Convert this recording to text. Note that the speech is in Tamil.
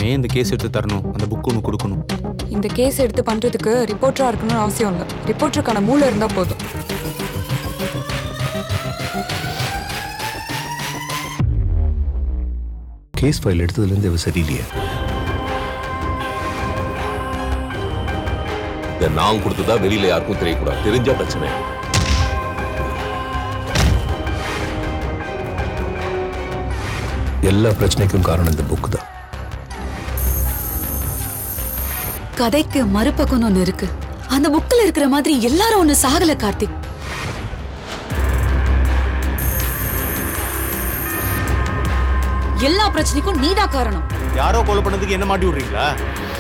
அவன் ஏன் இந்த கேஸ் எடுத்து தரணும் அந்த புக் ஒன்று கொடுக்கணும் இந்த கேஸ் எடுத்து பண்றதுக்கு ரிப்போர்ட்டரா இருக்கணும்னு அவசியம் இல்லை ரிப்போர்ட்டருக்கான மூளை இருந்தா போதும் கேஸ் ஃபைல் எடுத்ததுலேருந்து இவ சரியில்லையே இதை நான் கொடுத்ததா வெளியில யாருக்கும் தெரியக்கூடாது தெரிஞ்சா பிரச்சனை எல்லா பிரச்சனைக்கும் காரணம் இந்த புக் தான் கதைக்கு மறுபக்கம் ஒண்ணு இருக்கு அந்த புக்ல இருக்கிற மாதிரி எல்லாரும் ஒண்ணு சாகல கார்த்திக் எல்லா பிரச்சனைக்கும் நீதான் காரணம் யாரோ கொலை பண்ணதுக்கு என்ன மாட்டி விடுறீங்களா